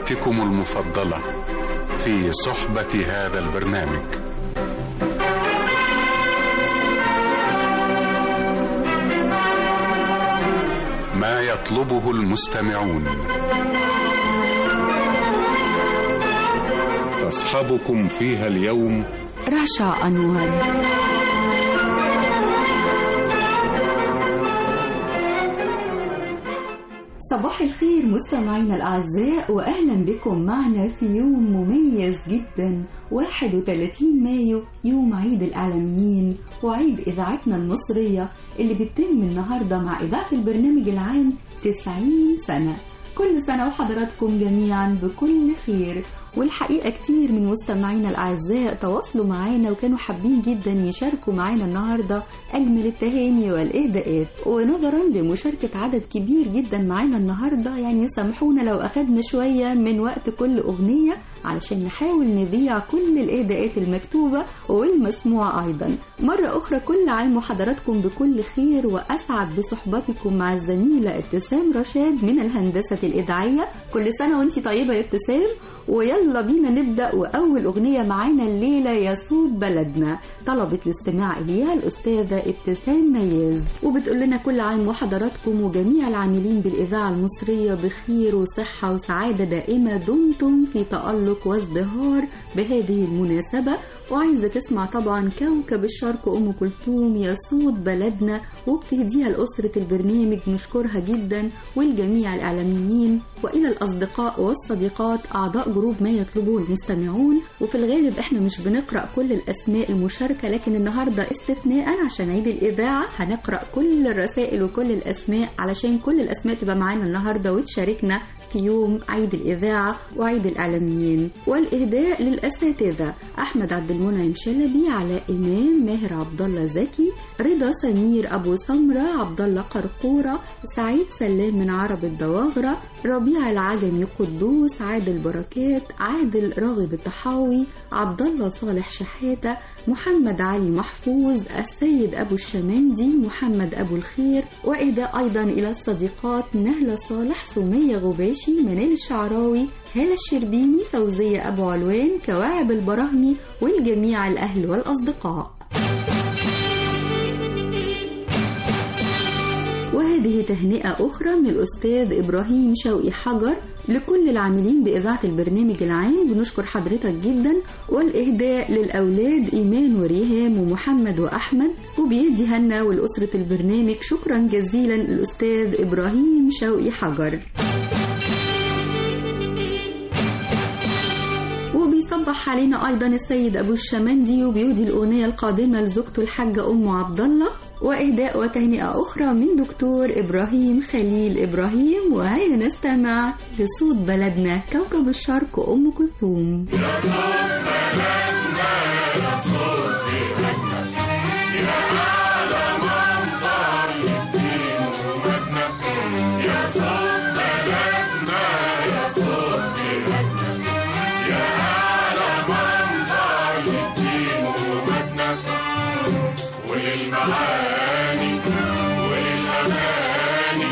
إذاعتكم المفضلة في صحبة هذا البرنامج ما يطلبه المستمعون تصحبكم فيها اليوم رشا أنور صباح الخير مستمعينا الأعزاء وأهلا بكم معنا في يوم مميز جدا 31 مايو يوم عيد الإعلاميين وعيد إذاعتنا المصرية اللي بتتم النهاردة مع إذاعة البرنامج العام 90 سنة كل سنة وحضراتكم جميعا بكل خير والحقيقة كتير من مستمعينا الأعزاء تواصلوا معانا وكانوا حابين جدا يشاركوا معانا النهاردة أجمل التهاني والإهداءات ونظرا لمشاركة عدد كبير جدا معانا النهاردة يعني سامحونا لو أخدنا شوية من وقت كل أغنية علشان نحاول نذيع كل الإهداءات المكتوبة والمسموعة أيضا مرة أخرى كل عام وحضراتكم بكل خير وأسعد بصحبتكم مع الزميلة ابتسام رشاد من الهندسة الإذاعية كل سنة وانت طيبة يا ابتسام ويلا بينا نبدأ وأول أغنية معانا الليلة يا صوت بلدنا طلبت الاستماع إليها الأستاذة ابتسام مياز وبتقول لنا كل عام وحضراتكم وجميع العاملين بالإذاعة المصرية بخير وصحة وسعادة دائمة دمتم في تألق وازدهار بهذه المناسبة وعايزة تسمع طبعا كوكب الشرق أم كلثوم يا صوت بلدنا وبتهديها لأسرة البرنامج نشكرها جدا والجميع الإعلاميين وإلى الأصدقاء والصديقات أعضاء جروب ما يطلبه المستمعون وفي الغالب احنا مش بنقرأ كل الأسماء المشاركة لكن النهاردة استثناء عشان عيد الإذاعة هنقرأ كل الرسائل وكل الأسماء علشان كل الأسماء تبقى معانا النهاردة وتشاركنا في يوم عيد الإذاعة وعيد الإعلاميين والإهداء للأساتذة أحمد عبد المنعم شلبي علاء إمام ماهر عبد الله زكي رضا سمير أبو سمرة عبد الله قرقورة سعيد سلام من عرب الدواغرة ربيع العجمي قدوس عادل بركات عادل راغب الطحاوي عبد الله صالح شحاتة محمد علي محفوظ السيد أبو الشمندي محمد أبو الخير وإهداء أيضا إلى الصديقات نهلة صالح سمية غباشي منال الشعراوي هالة الشربيني فوزية أبو علوان كواعب البراهمي والجميع الأهل والأصدقاء وهذه تهنئة أخرى من الأستاذ إبراهيم شوقي حجر لكل العاملين بإذاعة البرنامج العام بنشكر حضرتك جدا والإهداء للأولاد إيمان وريهام ومحمد وأحمد وبيدي هنا ولأسرة البرنامج شكرا جزيلا الأستاذ إبراهيم شوقي حجر وبيصبح علينا ايضا السيد ابو الشمندي وبيهدي الاغنيه القادمه لزوجته الحاجه ام عبد الله واهداء وتهنئه اخرى من دكتور ابراهيم خليل ابراهيم وهيا نستمع لصوت بلدنا كوكب الشرق ام كلثوم يا صوت بلدنا يا صوت بلدنا يا أعلى منبر للدين ومجدنا يا صوت بلدنا يا صوت بلدنا يا أعلى منبر للدين ومجدنا وللمعاني وللأماني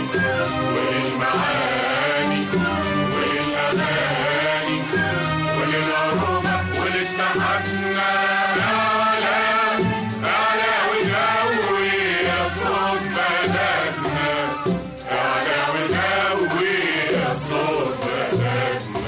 وللمعاني وللأماني وللعروبة ولاتحادنا أعلى أعلى وجوي يا صوت بلدنا أعلى وجوي يا صوت بلدنا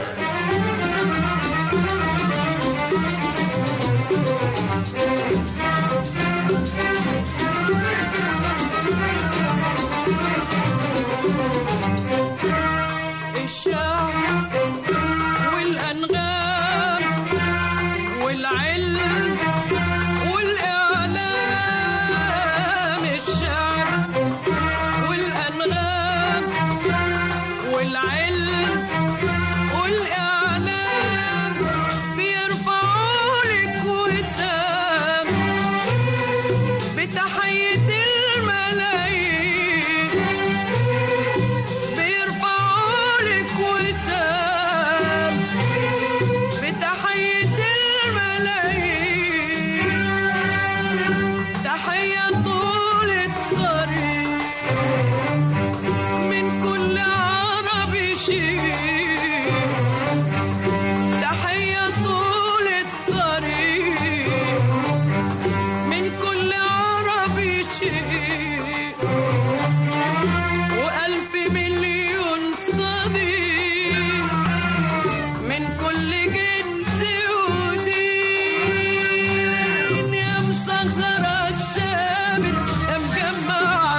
مسخرة السامر يا مجمع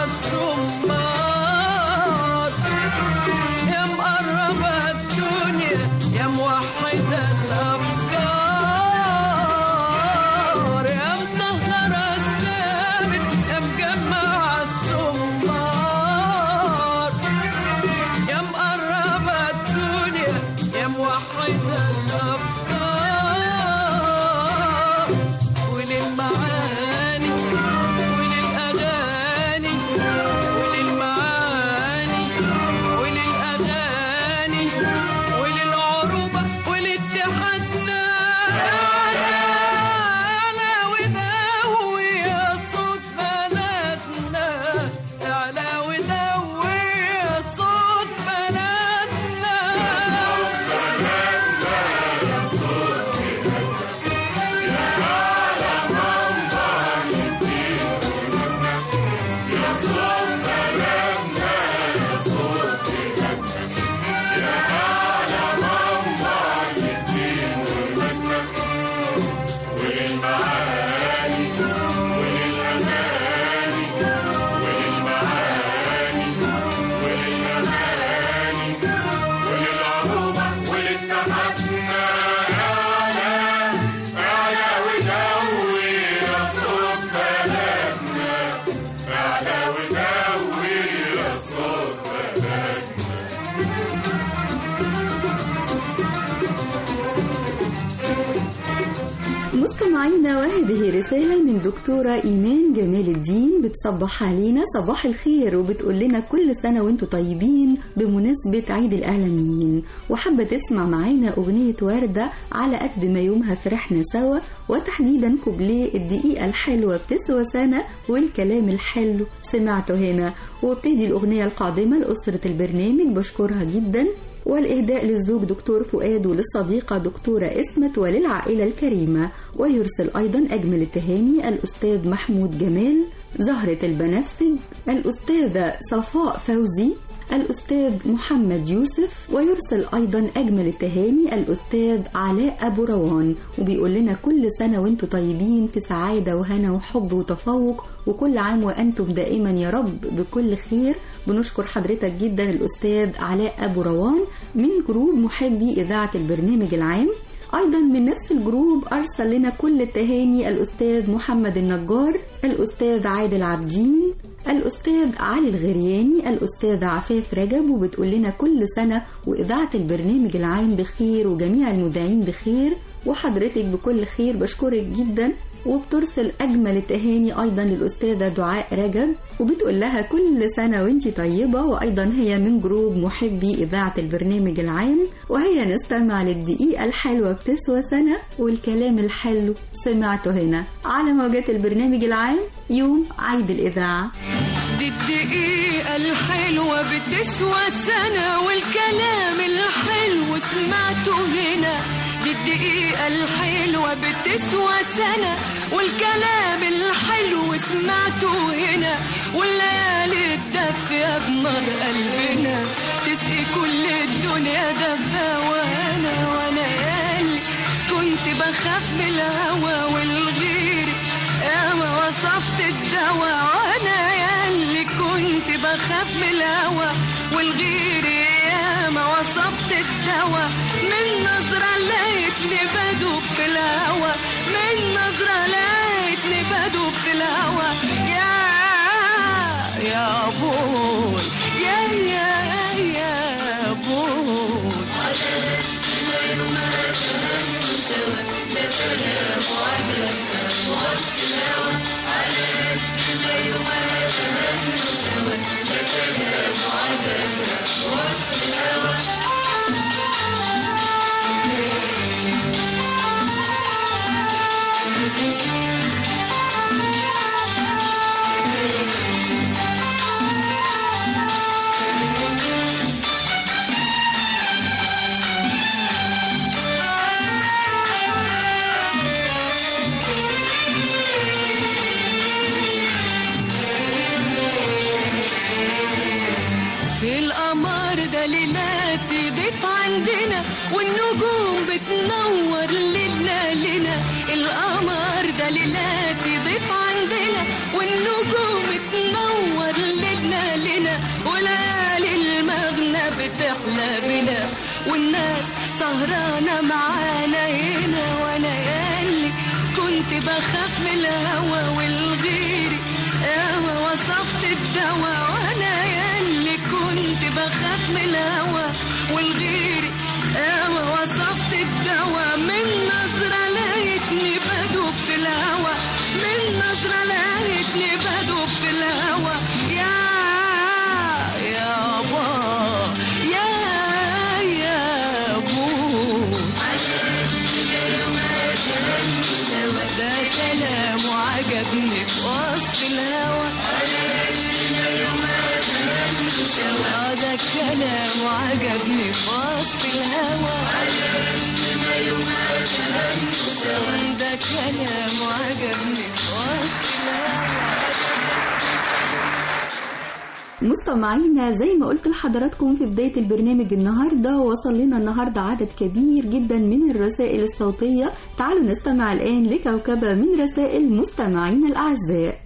الصمار يا مقربة الدنيا يا موحدة الأفكار يا مسخرة السامر يا مجمع الصمار يا مقربة الدنيا يا موحدة الأفكار وللمعاني وللأغاني وللمعاني وللأغاني وللعروبة ولاتحادنا أعلى ودوي يا صوت بلدنا أعلى ودوي يا صوت بلدنا وللعروبة ولاتحادنا أعلى أعلى ودوي يا صوت بلدنا أعلى ودوي يا صوت بلدنا مستمعينا وهذه رسالة من دكتورة إيمان جمال الدين بتصبح علينا صباح الخير وبتقول لنا كل سنة وانتم طيبين بمناسبة عيد الإعلاميين وحابة تسمع معانا أغنية وردة على قد ما يومها فرحنا سوا وتحديدا كوبليه الدقيقة الحلوة بتسوى سنة والكلام الحلو سمعته هنا وابتدي الأغنية القادمة لأسرة البرنامج بشكرها جدا والإهداء للزوج دكتور فؤاد وللصديقة دكتورة إسمت وللعائلة الكريمة ويرسل أيضا أجمل التهاني الأستاذ محمود جمال زهرة البنفسج الأستاذة صفاء فوزي الأستاذ محمد يوسف ويرسل أيضا أجمل التهاني الأستاذ علاء أبو روان وبيقول لنا كل سنة وانتم طيبين في سعادة وهنا وحب وتفوق وكل عام وأنتم دائما يا رب بكل خير بنشكر حضرتك جدا الأستاذ علاء أبو روان من جروب محبي إذاعة البرنامج العام أيضا من نفس الجروب أرسل لنا كل التهاني الأستاذ محمد النجار الأستاذ عادل عابدين الأستاذ علي الغرياني الأستاذ عفاف رجب وبتقول لنا كل سنة وإذاعة البرنامج العام بخير وجميع المذيعين بخير وحضرتك بكل خير بشكرك جدا وبترسل أجمل التهاني أيضا للأستاذة دعاء رجب وبتقول لها كل سنة وانتي طيبة وأيضا هي من جروب محبي إذاعة البرنامج العام وهي نستمع للدقيقة الحلوة بتسوى سنة والكلام الحلو سمعته هنا على موجات البرنامج العام يوم عيد الإذاعة دي الدقيقة الحلوة بتسوى سنة والكلام الحلو سمعته هنا دي الدقيقة الحلوة بتسوى سنة والكلام الحلو سمعته هنا والليالي الدافية بنار قلبنا تسقي كل الدنيا دفا وانا وانا يالي كنت بخاف من الهوى والغير يا ما وصفت الدواء وانا ياللي كنت بخاف من الهوى والغير يا ما وصفت الدواء من نظرة لقيتني بدوب في الهوى من نظرة لقيتني بدوب في الهوى يا يا بوي يا يا يا بوي القمر ده ليلاتي ضيف عندنا والنجوم بتنور ليلنا لنا القمر ده ليلاتي ضيف ضيف عندنا والنجوم تنور ليلنا لنا وليالي المغنى بتحلى بنا والناس سهرانة معانا هنا وانا يالي كنت بخاف من الهوى والغيري ياما وصفت الدواء وانا ياللي كنت بخاف من الهوى والغيري ياما وصفت الدواء من نظرة لقيتني بدوب في الهوى من نظرة لقيتني بدوب في الهوى يا يا با يا يا بو ده كلام وعجبني في وصف الهوى آه ده كلام وعجبني في وصف الهوى ده كلام وعجبني في وصف الهوى مستمعينا زي ما قلت لحضراتكم في بداية البرنامج النهاردة وصل لنا النهاردة عدد كبير جدا من الرسائل الصوتية تعالوا نستمع الآن لكوكبة من رسائل مستمعينا الأعزاء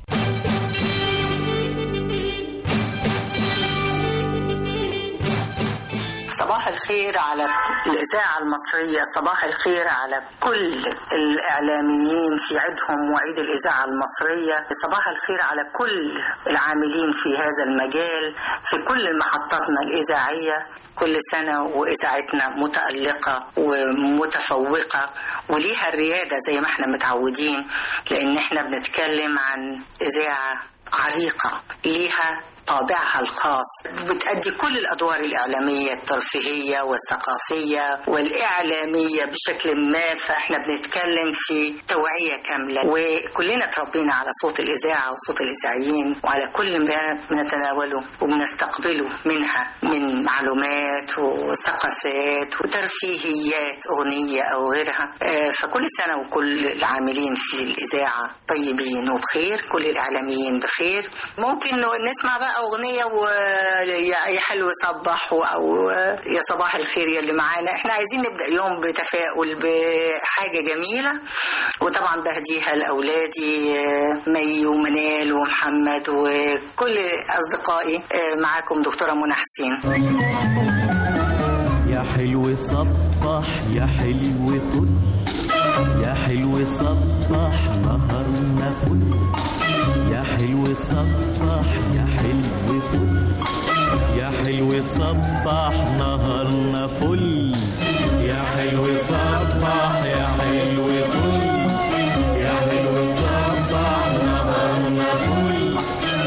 صباح الخير على الإذاعة المصرية صباح الخير على كل الإعلاميين في عيدهم وعيد الإذاعة المصرية صباح الخير على كل العاملين في هذا المجال في كل محطاتنا الإذاعية كل سنة وإذاعتنا متألقة ومتفوقة وليها الريادة زي ما احنا متعودين لأن احنا بنتكلم عن إذاعة عريقة ليها طابعها الخاص بتأدي كل الأدوار الإعلامية الترفيهية والثقافية والإعلامية بشكل ما فإحنا بنتكلم في توعية كاملة وكلنا تربينا على صوت الإذاعة وصوت الإذاعيين وعلى كل ما بنتناوله وبنستقبله منها من معلومات وثقافات وترفيهيات أغنية أو غيرها آه، فكل سنة وكل العاملين في الإذاعة طيبين وبخير كل الإعلاميين بخير ممكن نسمع بقى أغنية ويا حلو صبح أو يا صباح الخير يا اللي معانا احنا عايزين نبدأ يوم بتفاؤل بحاجة جميلة وطبعا بهديها لأولادي آه، مي ومنال ومحمد وكل أصدقائي آه، معاكم دكتورة منى حسين يا حلو صبح يا حلو طل يا حلو صبح نهارنا فل يا حلو صبح يا حلو طل يا حلو صبح نهارنا فل يا حلو صبح يا حلو طل يا حلو صبح نهارنا فل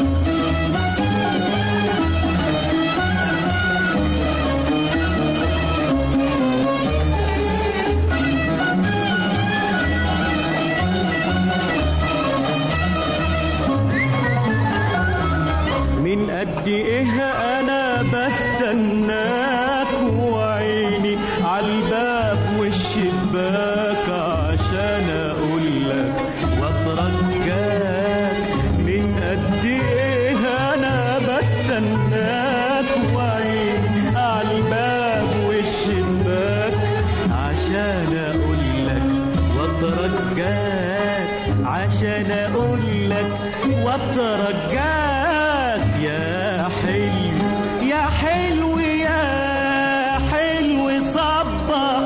من قد ايه انا بستناك وعيني عالباب والشباك عشان اقول لك واترجاك من قد ايه انا بستناك وعيني عالباب والشباك عشان اقول لك واترجاك عشان اقول لك واترجاك يا حلو يا حلو يا حلو صبح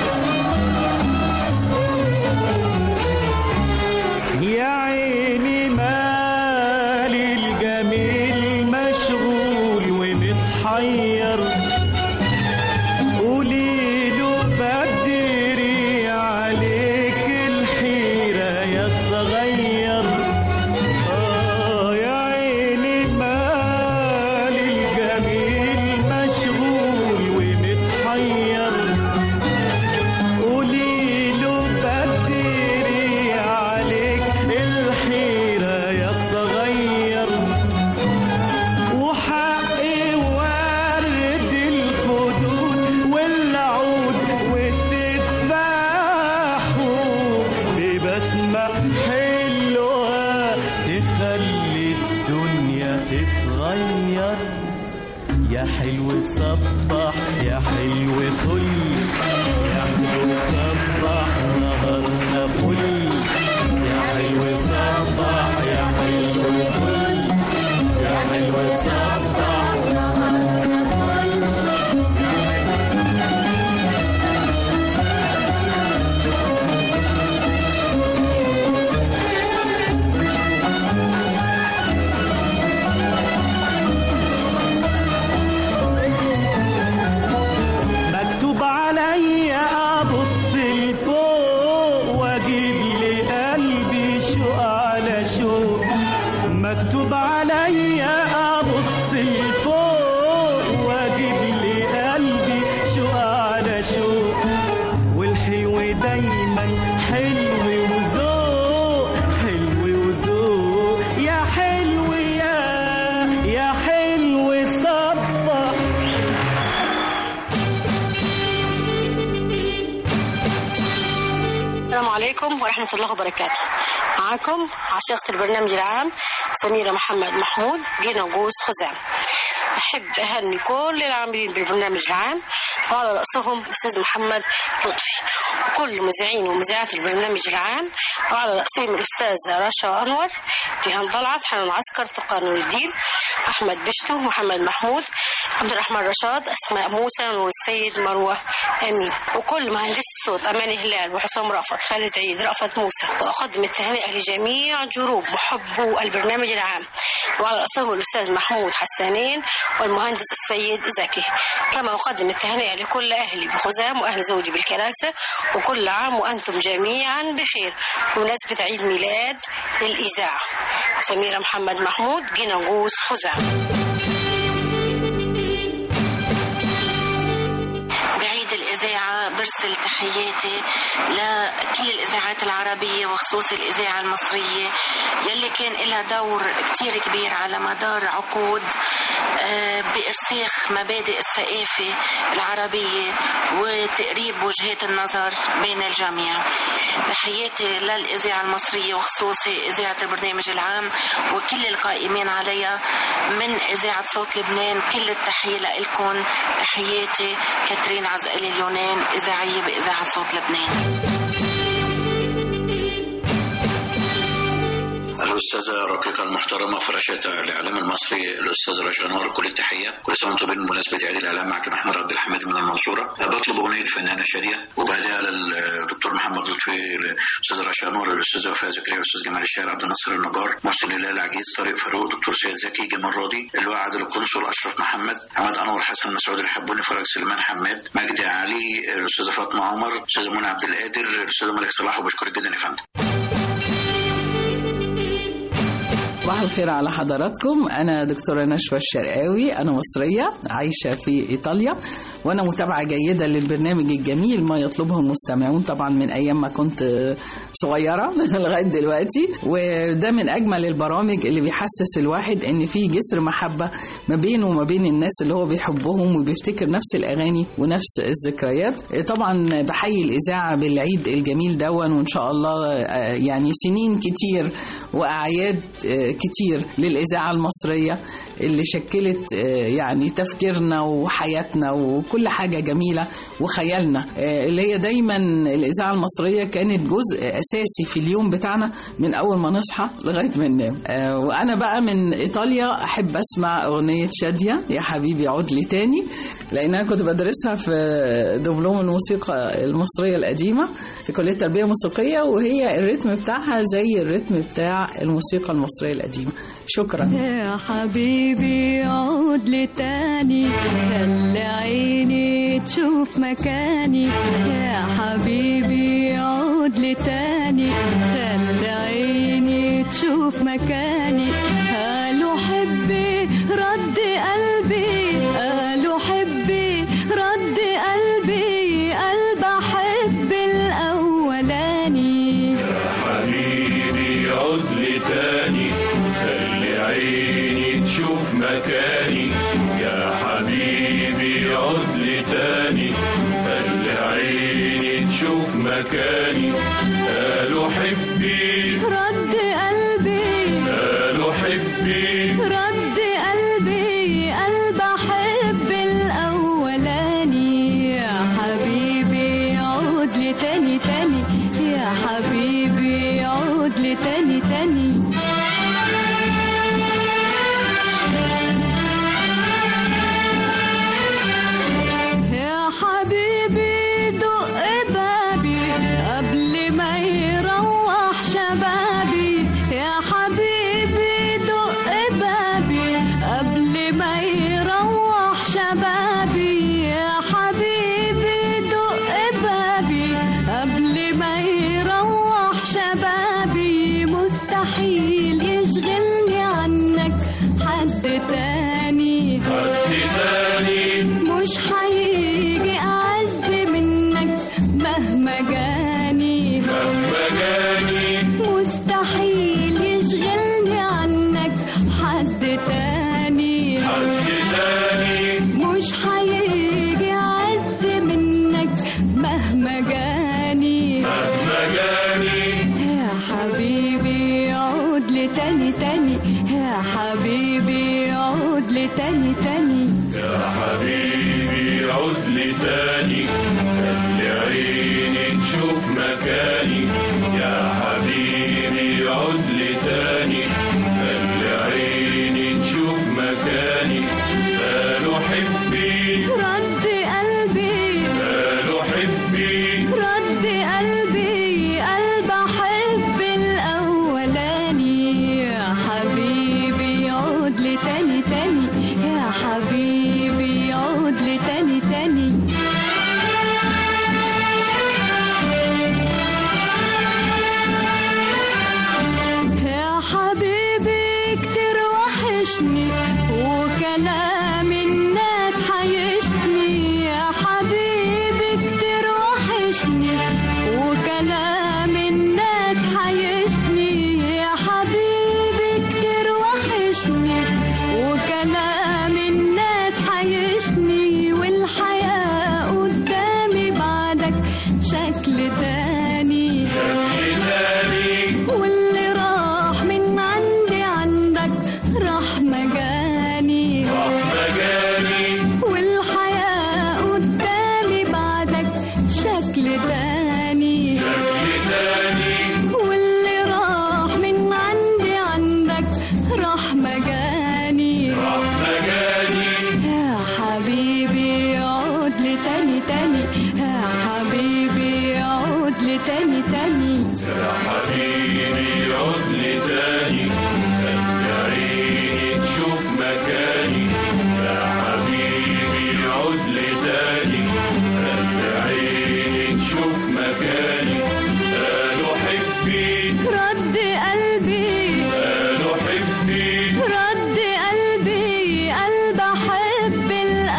يا عيني يا حلو صبح يا حلو فل يا حلو صبح نهارنا فل يا حلو صبح يا حلو فل يا حلو صبح نهارنا فل مكتوب عليا ابص لفوق واجيب لقلبي شوق على شوق مكتوب عليا ابص لفوق واجيب لقلبي شوق على شوق والحلو دايما حلو وذوق حلو وذوق يا حلو يا يا حلو صبح السلام عليكم ورحمة الله وبركاته معكم عشيقة البرنامج العام سميرة محمد محمود جينا جوز خزام أحب أهني كل العاملين بالبرنامج العام وعلى رأسهم الأستاذ محمد لطفي وكل مذيعين ومذيعات البرنامج العام وعلى رأسهم الأستاذة رشا أنور ريهان طلعت حنان عسكر تقى نور الدين أحمد بشتو محمد محمود عبد الرحمن رشاد أسماء موسى نور السيد مروة أمين وكل مهندس الصوت أماني هلال وحسام رأفت خالد عيد رأفت موسى وأقدم التهنئة لجميع جروب محبو البرنامج العام وعلى رأسهم الأستاذ محمود حسانين والمهندس السيد زكي كما أقدم التهنئة لكل أهلي بخزام وأهل زوجي بالكراسة وكل عام وأنتم جميعا بخير بمناسبة عيد ميلاد الإذاعة سميرة محمد محمود جنغوس خزام بعيد الإذاعة برسل تحياتي لكل الإذاعات العربية وخصوص الإذاعة المصرية يلي كان لها دور كتير كبير على مدار عقود آه، بإرساخ مبادئ الثقافة العربية وتقريب وجهات النظر بين الجميع تحياتي للإذاعة المصرية وخصوصي إذاعة البرنامج العام وكل القائمين عليها من إذاعة صوت لبنان كل التحية لكم تحياتي كاترين عزقلي اليونان إذاعية بإذاعة صوت لبنان الأستاذة رقيقة المحترمة فراشة الإعلام المصري الأستاذ رشا نور كل التحية كل سنة وأنتم بمناسبة عيد الإعلام معك محمد عبد الحميد من المنصورة بطلب أغنية فنانة شادية وبعدها للدكتور محمد لطفي الأستاذ رشا نور الأستاذ وفاء زكريا الأستاذ جمال الشاعر عبد الناصر النجار محسن الله العجيز طارق فاروق دكتور سيد زكي جمال راضي اللواء عادل القنصل أشرف محمد عماد أنور حسن مسعود الحبوني فرج سليمان حماد مجدي علي الأستاذة فاطمة عمر الأستاذة منى عبد القادر الأستاذ ملك صلاح وبشكرك جدا يا فندم صباح الخير على حضراتكم أنا دكتورة نشوى الشرقاوي أنا مصرية عايشة في إيطاليا وأنا متابعة جيدة للبرنامج الجميل ما يطلبه المستمعون طبعا من أيام ما كنت صغيرة لغاية دلوقتي وده من أجمل البرامج اللي بيحسس الواحد إن في جسر محبة ما بينه وما بين الناس اللي هو بيحبهم وبيفتكر نفس الأغاني ونفس الذكريات طبعا بحيي الإذاعة بالعيد الجميل دون وإن شاء الله آه، يعني سنين كتير وأعياد آه، كتير للإذاعة المصرية اللي شكلت آه، يعني تفكيرنا وحياتنا وكل حاجة جميلة وخيالنا آه، اللي هي دايما الإذاعة المصرية كانت جزء أساسي في اليوم بتاعنا من أول ما نصحى لغاية ما ننام آه، وأنا بقى من إيطاليا أحب أسمع أغنية شادية يا حبيبي عود لي تاني لأن أنا كنت بدرسها في دبلوم الموسيقى المصرية القديمة في كلية التربية الموسيقية وهي الريتم بتاعها زي الريتم بتاع الموسيقى المصرية القديمة شكرا يا حبيبي عود لي تاني خلي عيني تشوف مكاني يا حبيبي عود لي تاني خلي عيني تشوف مكاني قالوا حبي رد قلبي قالوا حبي رد قلبي قلب احب الاولاني حبيبي عد لي تاني خلي عيني تشوف مكاني يا حبيبي عد لي تاني خلي عيني تشوف مكاني قالوا حبي رد قلبي قالوا حبي رد قلبي قلب احب لي تاني تاني يا حبيبي عود لي تاني تاني يا حبيبي دق بابي قبل ما يروح شبابي يا حبيبي دق بابي قبل ما يروح شبابي يا حبيبي دق بابي قبل ما يروح شبابي مستحيل يشغلني عنك حد تاني حد تاني مش هيجي أعز منك مهما جاني مهما جاني مستحيل يشغلني عنك حد تاني حد تاني مش هيجي أعز منك مهما جاني مهما جاني يا حبيبي عود لي تاني تاني يا حبيبي عود لي تاني تاني يا حبيبي عد لي تاني خلي عيني تشوف مكاني يا حبيبي عد لي تاني خلي عيني تشوف مكاني قالوا حبي رد قلبي قالوا حبي رد قلبي قلب احب الاولاني يا حبيبي عود لي تاني تاني يا حبيبي عود لي تاني تاني يا حبيبي كتير وحشني وكلام الناس حيشني يا حبيبي كتير وحشني وكلام الناس حيشني يا حبيبي كتير وحشني وكلام الناس حيشني والحياة قدامي بعدك شكل تاني شكل تاني واللي راح من عندي عندك راح مجاني رحمة جاني والحياة قدامي بعدك شكل تاني شكل تاني واللي راح من عندي عندك راح مجاني رحمة جاني يا حبيبي عود لي تاني تاني يا حبيبي عود لي تاني تاني يا حبيبي عد لي تاني خلي عيني تشوف مكاني يا حبيبي عد لي تاني خلي عيني تشوف مكاني قالوا حبي رد قلبي قالوا حبي رد قلبي قلب احب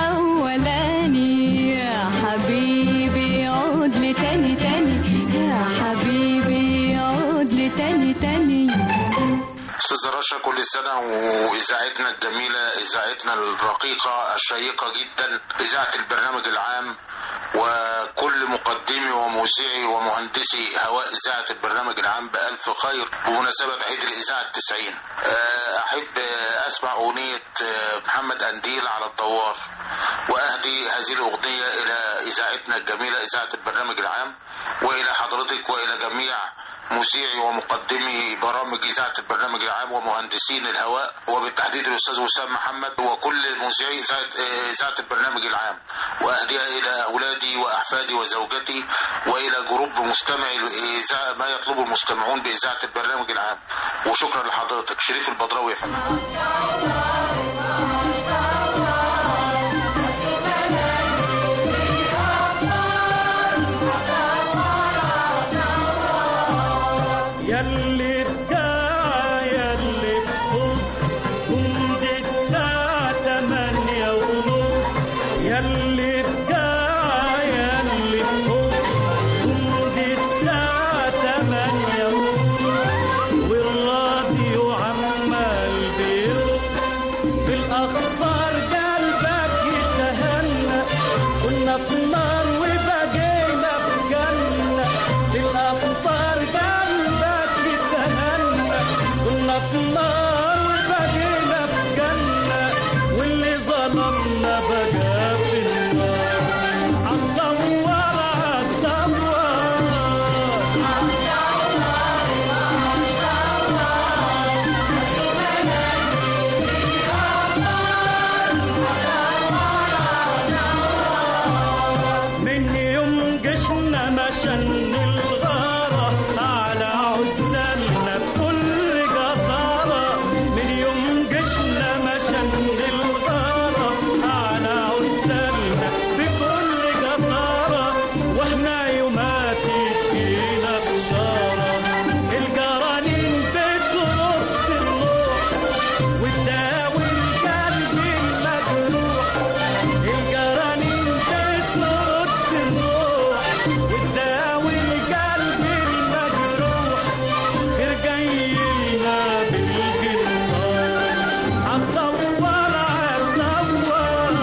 الاولاني يا حبيبي عود لي تاني تاني يا حبيبي عود لي تاني تاني استاذ رشا كل سنه واذاعتنا الجميله اذاعتنا الرقيقه الشيقه جدا اذاعه البرنامج العام وكل مقدمي ومذيعي ومهندسي هواء اذاعه البرنامج العام بالف خير بمناسبه عيد الاذاعه التسعين آه، احب آه، اسمع اغنيه آه، محمد انديل على الدوار واهدي هذه الاغنيه الى اذاعتنا الجميله اذاعه البرنامج العام والى حضرتك والى جميع مذيعي ومقدمي برامج اذاعه البرنامج العام ومهندسين الهواء وبالتحديد الاستاذ وسام محمد وكل مذيعي اذاعه اذاعه البرنامج العام واهديها الى اولادي واحفادي وزوجتي والى جروب مستمعي الإذاعة ما يطلبه المستمعون باذاعه البرنامج العام وشكرا لحضرتك شريف البدراوي يا فندم يلي بتاع يلي بخص كنت الساعة تمانية ونص يلي بتاع يلي بخص كنت الساعة تمانية ونص والراديو عمال بيرقص بالأخبار قلبك يتهنى كنا في نار وبقينا في جنة بالأخبار قلبك يتهنى مشن الغارة على عزالنا بكل جسارة من يوم جيشنا مشن الغارة على عزالنا بكل جسارة واحنا يوماتي فينا بشارة الجرانين بترد الروح وتداوي القلب المجروح الجرانين بترد الروح وتداوي القلب المجروح غير جاي لنا بالجنان عالدوار عالدوار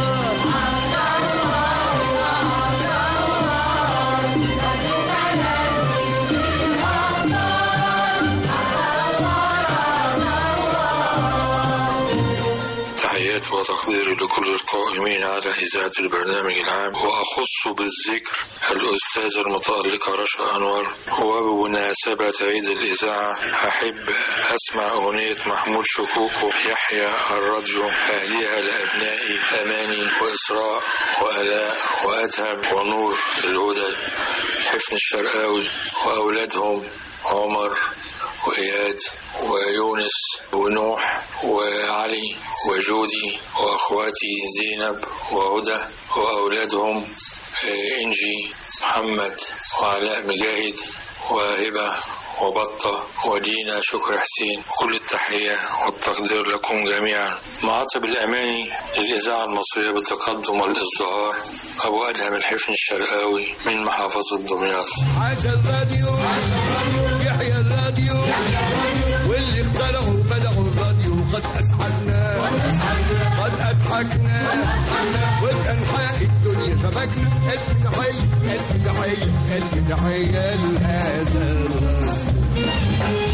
تحياتي وتقديري لكل القائمين على إذاعة البرنامج العام وأخص بالذكر الأستاذة المتألقة رشا أنور وبمناسبة عيد الإذاعة أحب أسمع أغنية محمود شكوكو يحيى الراديو أهديها لأبنائي أماني وإسراء وآلاء وأدهم ونور الهدى حفن الشرقاوي وأولادهم عمر وإياد ويونس ونوح وعلي وجودي وأخواتي زينب وهدى وأولادهم آه، إنجي محمد وعلاء مجاهد وهبة وبطة ودينا شكر حسين كل التحية والتقدير لكم جميعا معاطب الأماني للإذاعة المصرية بالتقدم والازدهار أبو أدهم الحفن الشرقاوي من محافظة دمياط عاش الراديو يحيى الراديو واللي اخترعوا بدعوا الراديو قد اسعدنا قد اضحكنا وبانحاء الدنيا شبكنا الف تحيه الف تحيه الف تحيه لهذا الراديو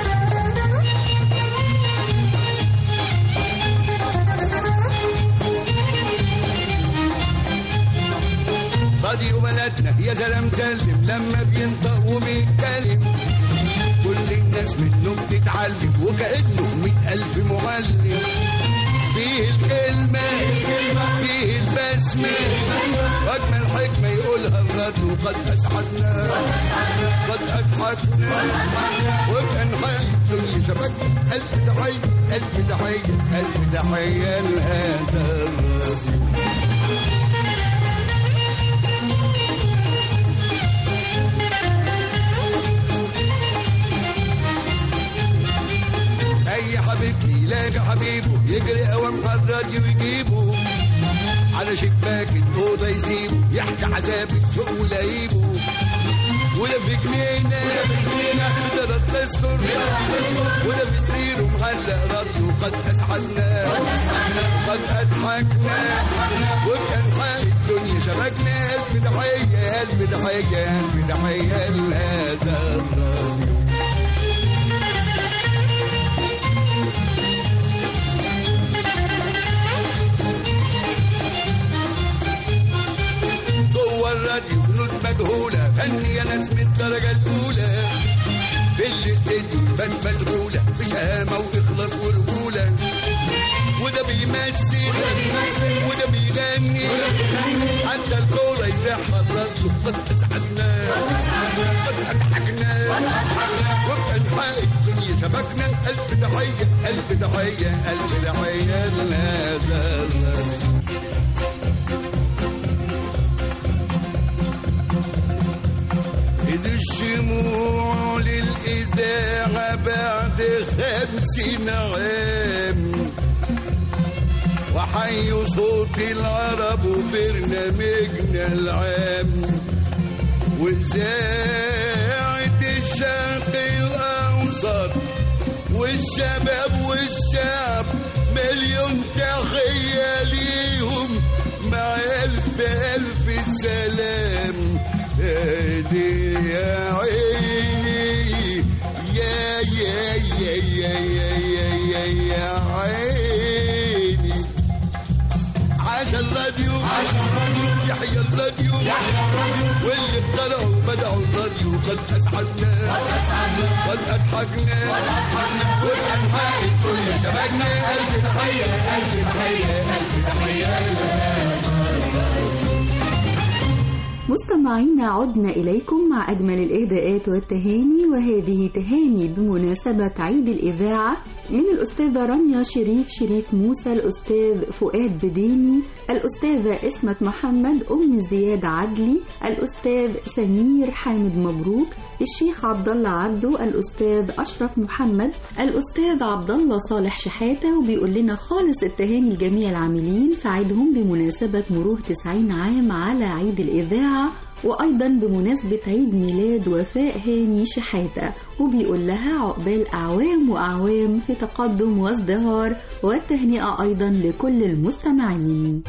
راديو بلدنا يا زلم سلم لما بينطق وبيتكلم كل الناس منه بتتعلم وكأنه مئة ألف معلم فيه الكلمة فيه البسمة أجمل حكمة يقولها الراديو قد أسعدنا قد أضحكنا وبأنحاء الدنيا شبكنا ألف تحية ألف تحية ألف تحية لهذا الراديو اي حبيبي يلاقي حبيبه يجري اوام على الراديو يجيبه على شباك الاوضه يسيبه يحكي عذاب الشوق ولايبه ولا في جنينه ولا في جنينه ده التذكر ولا في سريره معلق راديو قد اسعدنا قد اضحكنا وبانحاء الدنيا شبكنا الف تحيه الف تحيه الف تحيه لهذا الراديو جوه الراديو بنود مجهولة فنية ناس من الدرجة الأولى في الاستديو بان مشغولة بشهامة وإخلاص ورجولة وده بيمثل وده بيغني حتى الكورة يزاحها الراديو قد أسعدنا قد أضحكنا وبأنحاء الدنيا شبكنا ألف تحية ألف تحية ألف تحية لهذا الراديو إذ الشموع للإذاعة بعد خمسين عام وحي صوت العرب وبرنامجنا العام وإذاعة الشرق الأوسط والشباب والشعب مليون تحية ليهم مع ألف ألف سلام هادي يا عيني يا يا يا يا يا يا يا يا عيني عاش الراديو عاش الراديو يحيى الراديو يحيى الراديو واللي اخترعوا بدعوا الراديو قد اسعدنا قد اسعدنا قد اضحكنا قد اضحكنا والانحاء الكل شبكنا الف تحيه الف تحيه الف تحيه مستمعينا عدنا إليكم مع أجمل الإهداءات والتهاني وهذه تهاني بمناسبة عيد الإذاعة من الأستاذة رانيا شريف شريف موسى الأستاذ فؤاد بديني الأستاذة إسمة محمد أم زياد عدلي الأستاذ سمير حامد مبروك الشيخ عبد الله عبده الأستاذ أشرف محمد الأستاذ عبد الله صالح شحاتة وبيقول لنا خالص التهاني لجميع العاملين في عيدهم بمناسبة مرور 90 عام على عيد الإذاعة وأيضا بمناسبة عيد ميلاد وفاء هاني شحاتة وبيقول لها عقبال أعوام وأعوام في تقدم وازدهار والتهنئة أيضا لكل المستمعين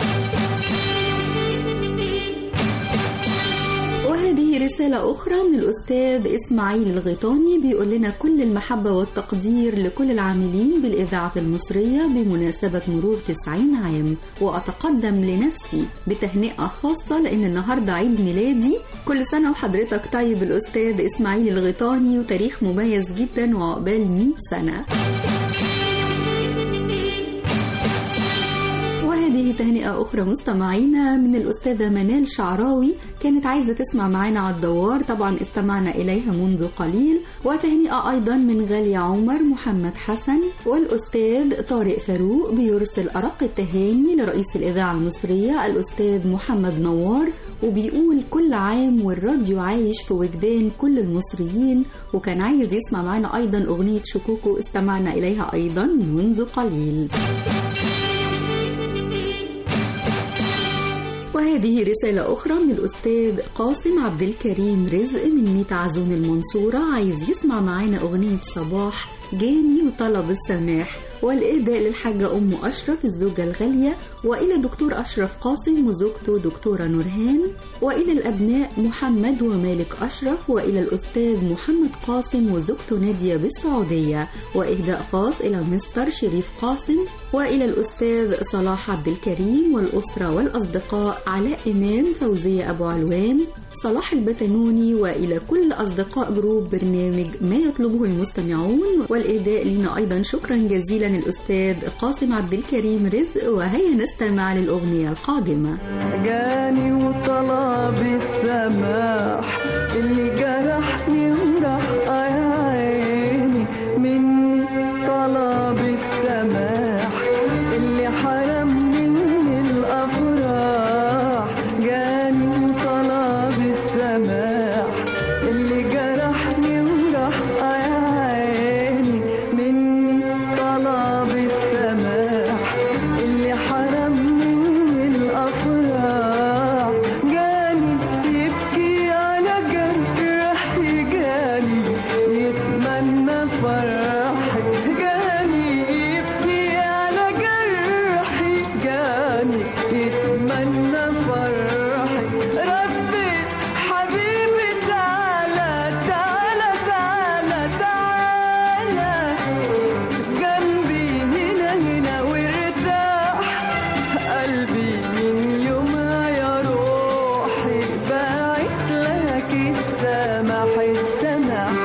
وهذه رسالة أخرى من الأستاذ إسماعيل الغيطاني بيقول لنا كل المحبة والتقدير لكل العاملين بالإذاعة المصرية بمناسبة مرور 90 عام وأتقدم لنفسي بتهنئة خاصة لأن النهاردة عيد ميلادي كل سنة وحضرتك طيب الأستاذ إسماعيل الغيطاني وتاريخ مميز جدا وعقبال 100 سنة وهذه تهنئة أخرى مستمعينا من الأستاذة منال شعراوي كانت عايزة تسمع معانا على الدوار طبعا استمعنا إليها منذ قليل وتهنئة أيضا من غالية عمر محمد حسن والأستاذ طارق فاروق بيرسل أرق التهاني لرئيس الإذاعة المصرية الأستاذ محمد نوار وبيقول كل عام والراديو عايش في وجدان كل المصريين وكان عايز يسمع معانا أيضا أغنية شكوكو استمعنا إليها أيضا منذ قليل وهذه رسالة أخرى من الأستاذ قاسم عبد الكريم رزق من ميت عزون المنصورة عايز يسمع معانا أغنية صباح جاني وطلب السماح والإهداء للحاجة أم أشرف الزوجة الغالية وإلى دكتور أشرف قاسم وزوجته دكتورة نورهان وإلى الأبناء محمد ومالك أشرف وإلى الأستاذ محمد قاسم وزوجته نادية بالسعودية وإهداء خاص إلى مستر شريف قاسم وإلى الأستاذ صلاح عبد الكريم والأسرة والأصدقاء علاء إمام فوزية أبو علوان صلاح البتنوني وإلى كل أصدقاء جروب برنامج ما يطلبه المستمعون والإهداء لنا أيضا شكرا جزيلا الأستاذ قاسم عبد الكريم رزق وهيا نستمع للأغنية القادمة جاني وطلب السماح اللي جرحني وراح يا عيني مني طلب السماح اللي حرمني من الأفراح جاني وطلب السماح اللي جرحني وراح يا عيني مني طلب السماح اللي حرمني من الأفراح جاني يبكي على جرحي جاني يتمنى فرحي جاني يبكي على جرحي جاني يتمنى فرحي رديت حبيبي تعالى تعالى تعالى تعالى جنبي هنا هنا وارتاح قلبي من يومها يا روحي باعت لك السماح السماح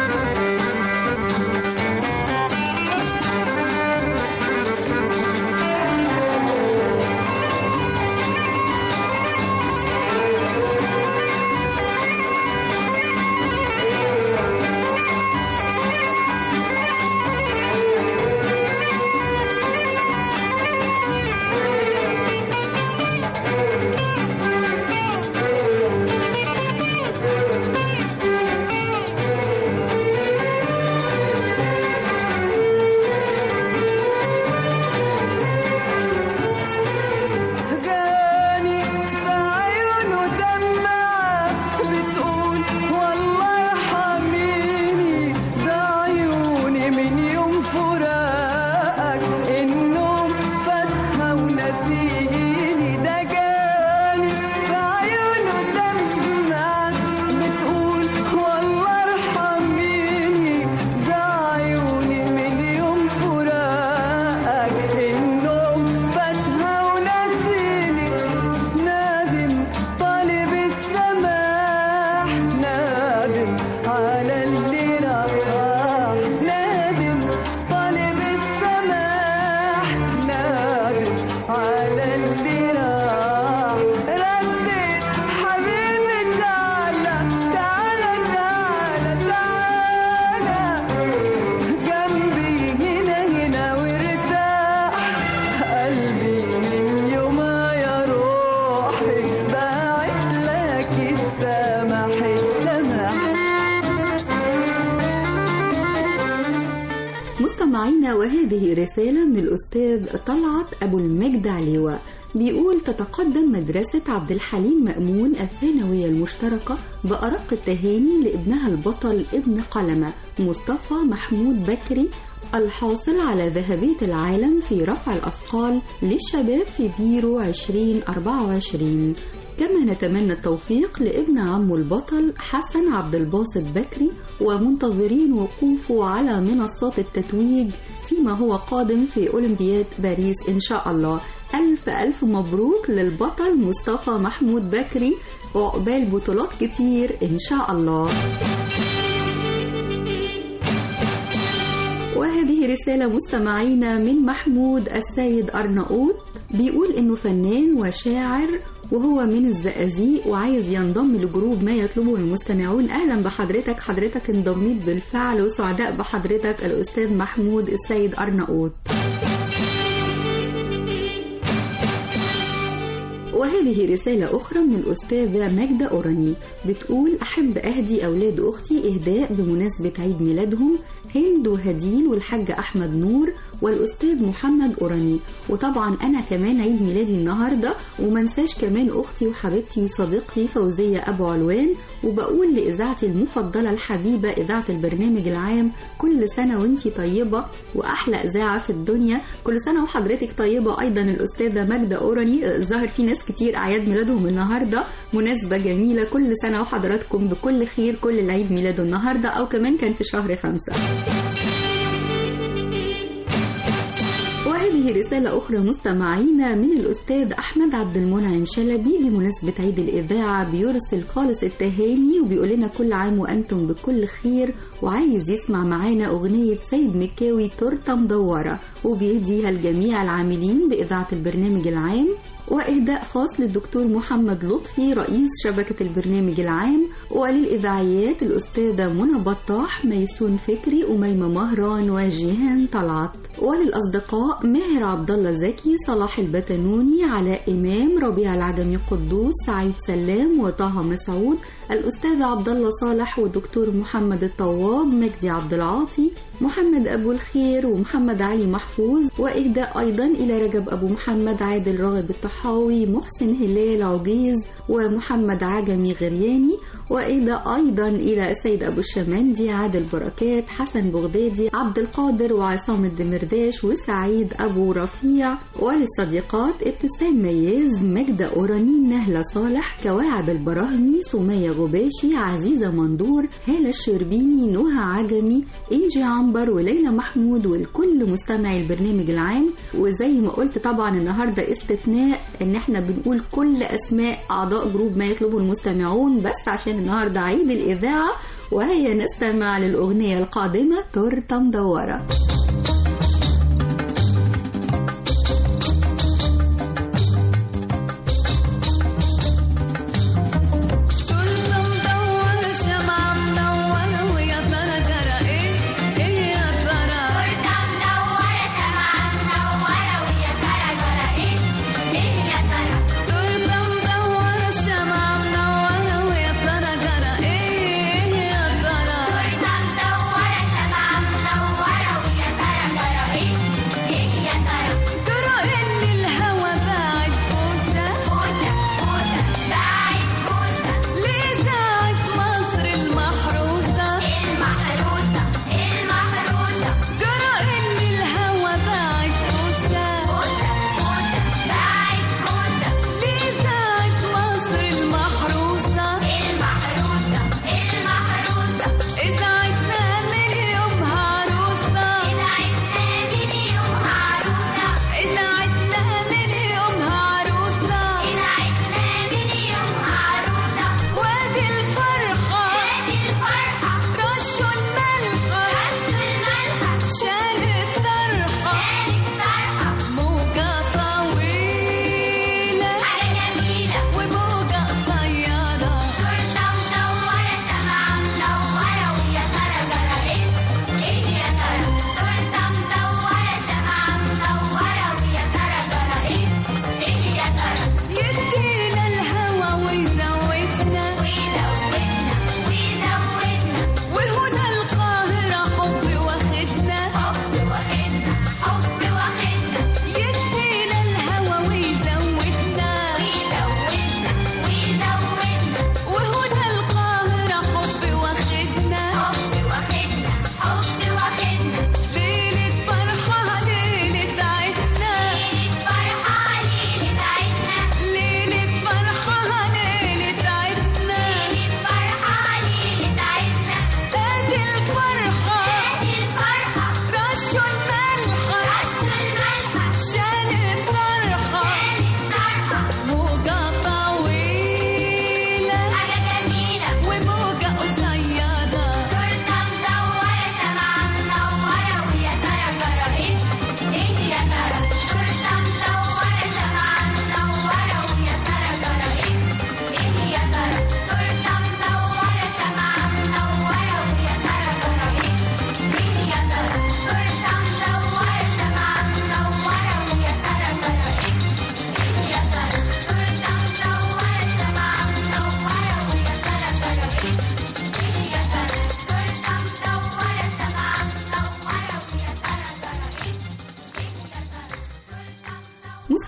جاني في عيونه دمعة بتقول والله يرحميني ده عيوني من يوم فراقك النوم فاتها ونسيني ده جاني في عيونه دمعة بتقول والله يرحميني ده عيوني من يوم فراقك النوم فاتها ونسيني نادم طالب السماح نادم على اللي راح نادم طالب السماح نادم على اللي راح رديت حبيبي مستمعينا وهذه رسالة من الأستاذ طلعت أبو المجد عليوة بيقول تتقدم مدرسة عبد الحليم مأمون الثانوية المشتركة بأرق التهاني لابنها البطل ابن قلمة مصطفى محمود بكري الحاصل على ذهبية العالم في رفع الأثقال للشباب في بيرو 2024 كما نتمنى التوفيق لابن عمه البطل حسن عبد الباسط بكري ومنتظرين وقوفه على منصات التتويج فيما هو قادم في أولمبياد باريس إن شاء الله ألف ألف مبروك للبطل مصطفى محمود بكري وعقبال بطولات كتير إن شاء الله وهذه رسالة مستمعينا من محمود السيد أرناؤوط بيقول إنه فنان وشاعر وهو من الزقازيق وعايز ينضم لجروب ما يطلبه المستمعون اهلا بحضرتك حضرتك انضميت بالفعل وسعداء بحضرتك الاستاذ محمود السيد ارناؤوط وهذه رسالة أخرى من الأستاذة ماجدة أوراني بتقول أحب أهدي أولاد أختي إهداء بمناسبة عيد ميلادهم هند وهدين والحاج أحمد نور والأستاذ محمد أوراني وطبعا أنا كمان عيد ميلادي النهاردة ومنساش كمان أختي وحبيبتي وصديقتي فوزية أبو علوان وبقول لإذاعتي المفضلة الحبيبة إذاعة البرنامج العام كل سنة وانتي طيبة وأحلى إذاعة في الدنيا كل سنة وحضرتك طيبة أيضا الأستاذة ماجدة أوراني ظهر في ناس كتير أعياد ميلادهم النهاردة مناسبة جميلة كل سنة وحضراتكم بكل خير كل اللي عيد ميلاده النهاردة أو كمان كان في شهر خمسة وهذه رسالة أخرى مستمعينا من الأستاذ أحمد عبد المنعم شلبي بمناسبة عيد الإذاعة بيرسل خالص التهاني وبيقول لنا كل عام وأنتم بكل خير وعايز يسمع معانا أغنية سيد مكاوي تورتة مدورة وبيهديها لجميع العاملين بإذاعة البرنامج العام وإهداء خاص للدكتور محمد لطفي رئيس شبكة البرنامج العام وللإذاعيات الأستاذة منى بطاح ميسون فكري أميمة مهران وجيهان طلعت وللأصدقاء ماهر عبد الله زكي صلاح البتنوني علاء إمام ربيع العجمي قدوس سعيد سلام وطه مسعود الأستاذ عبد الله صالح والدكتور محمد الطواب مجدي عبد العاطي محمد أبو الخير ومحمد علي محفوظ وإهداء أيضا إلى رجب أبو محمد عادل راغب الطحاوي محسن هلال عجيز ومحمد عجمي غرياني وإهداء أيضا إلى السيد أبو الشمندي عادل بركات حسن بغدادي عبد القادر وعصام الدمرداش وسعيد أبو رفيع وللصديقات ابتسام مياز مجدة أوراني نهلة صالح كواعب البراهمي سمية غباشي عزيزة مندور هالة الشربيني نهى عجمي إنجي عنبر وليلى محمود والكل مستمعي البرنامج العام وزي ما قلت طبعا النهارده استثناء ان احنا بنقول كل اسماء اعضاء جروب ما يطلبه المستمعون بس عشان النهارده عيد الاذاعه وهي نستمع للاغنيه القادمه تورته مدوره تورته مدورة شمعة منورة ويا ترى جرى ايه ايه يا ترى تورته مدورة شمعة منورة ويا ترى جرى ايه ايه يا ترى تورته مدورة شمعة منورة ويا ترى جرى ايه يا ترى تورته مدورة شمعة منورة ويا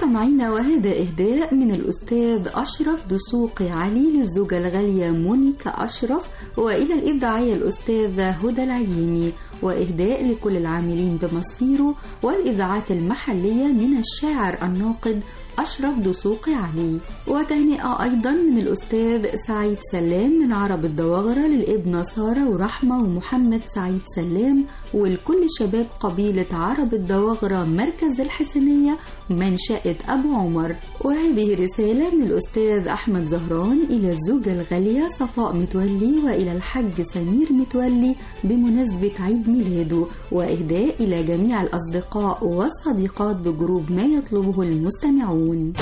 مستمعينا وهذا إهداء من الأستاذ أشرف دسوقي علي للزوجة الغالية مونيكا أشرف وإلى الإذاعية الأستاذة هدى العييمي وإهداء لكل العاملين بمصيره والإذاعات المحلية من الشاعر الناقد أشرف دسوقي علي وتهنئة أيضا من الأستاذ سعيد سلام من عرب الدواغرة للابنة سارة ورحمة ومحمد سعيد سلام ولكل شباب قبيلة عرب الدواغرة مركز الحسنية منشأة أبو عمر وهذه رسالة من الأستاذ أحمد زهران إلى الزوجة الغالية صفاء متولي وإلى الحج سمير متولي بمناسبة عيد ميلاده وإهداء إلى جميع الأصدقاء والصديقات بجروب ما يطلبه المستمعون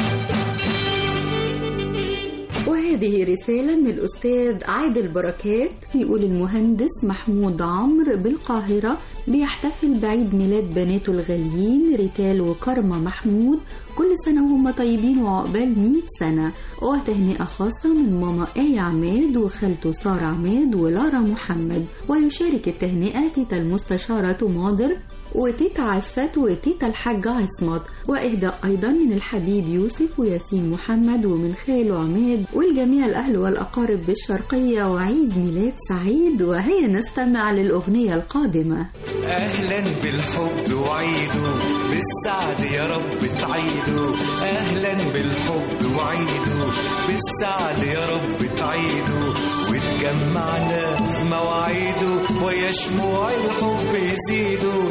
وهذه رسالة من الأستاذ عادل بركات بيقول المهندس محمود عمرو بالقاهرة بيحتفل بعيد ميلاد بناته الغاليين ريتال وكرمة محمود كل سنة وهم طيبين وعقبال 100 سنة وتهنئة خاصة من ماما آية عماد وخالته سارة عماد ولارا محمد ويشارك التهنئة تيتا المستشارة ماضر وتيتا عفت وتيتا الحاجة عصمت وإهداء أيضا من الحبيب يوسف وياسين محمد ومن خاله عماد والجميع الأهل والأقارب بالشرقية وعيد ميلاد سعيد وهيا نستمع للأغنية القادمة اهلا بالحب وعيده بالسعد يا رب تعيده اهلا بالحب وعيده بالسعد يا رب تعيده وتجمعنا في مواعيده ويا شموع الحب يزيدوا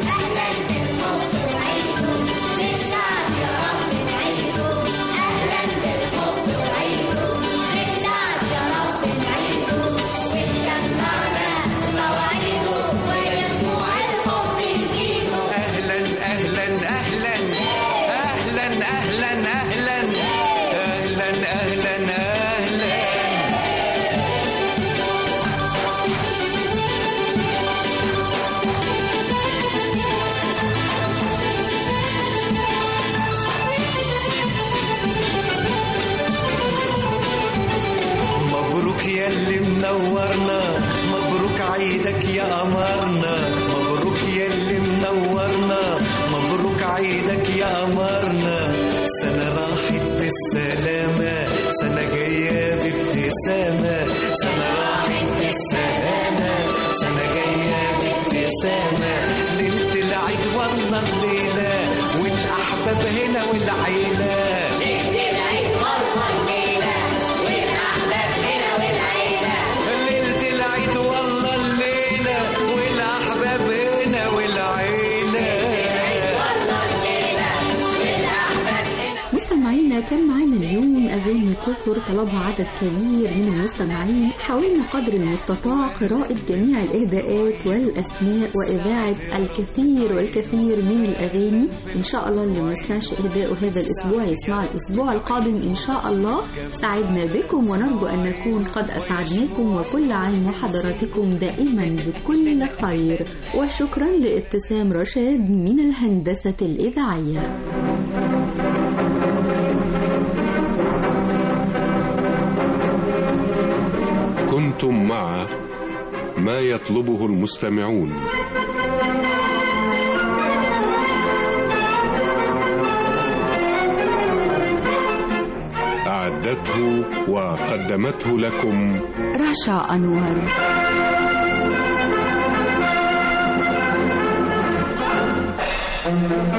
اهلا اهلا اهلا اهلا اهلا اهلا اهلا اهلا اهلا مبروك يا اللي منورنا مبروك عيدك يا قمرنا مبروك يا اللي منورنا مبروك عيدك يا قمرنا سنة راحت بالسلامة سنة جاية بابتسامة سنة راحت بالسلامة سنة جاية بابتسامة ليلة العيد والله الليلة والأحباب هنا والعيلة ليلة العيد والله الليلة والأحباب هنا والعيلة ليلة العيد والله الليلة والأحباب هنا والعيلة مستمعينا كان معانا اليوم أغاني كثر طلبها عدد كبير من المستمعين حاولنا قدر المستطاع قراءة جميع الإهداءات والأسماء وإذاعة الكثير والكثير من الأغاني إن شاء الله اللي ما سمعش إهداءه هذا الأسبوع يسمع الأسبوع القادم إن شاء الله سعدنا بكم ونرجو أن نكون قد أسعدناكم وكل عام وحضراتكم دائما بكل خير وشكرا لابتسام رشاد من الهندسة الإذاعية كنتم مع ما يطلبه المستمعون أعدته وقدمته لكم رشا أنور Thank you.